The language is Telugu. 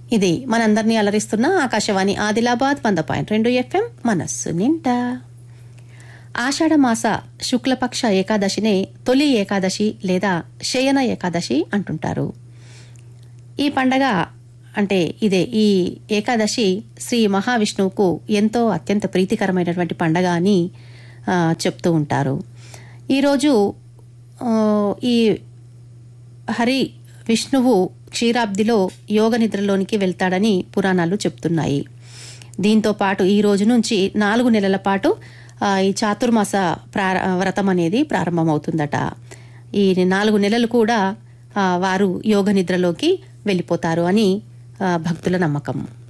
ఇది మనందరినీ అలరిస్తున్న ఆకాశవాణి ఆదిలాబాద్ వంద పాయింట్ రెండు ఎఫ్ఎం మనస్సు నిండా ఆషాఢమాస శుక్లపక్ష ఏకాదశినే తొలి ఏకాదశి లేదా శయన ఏకాదశి అంటుంటారు ఈ పండగ అంటే ఇదే ఈ ఏకాదశి శ్రీ మహావిష్ణువుకు ఎంతో అత్యంత ప్రీతికరమైనటువంటి పండగ అని ఆ, చెప్తూ ఉంటారు ఈరోజు ఆ, ఈ హరి విష్ణువు క్షీరాబ్దిలో యోగ నిద్రలోనికి వెళ్తాడని పురాణాలు చెప్తున్నాయి దీంతో పాటు ఈ రోజు నుంచి నాలుగు నెలల పాటు ఆ, ఈ చాతుర్మాస ప్రార వ్రతం అనేది ప్రారంభమవుతుందట ఈ నాలుగు నెలలు కూడా ఆ, వారు యోగ నిద్రలోకి వెళ్ళిపోతారు అని ఆ, భక్తుల నమ్మకం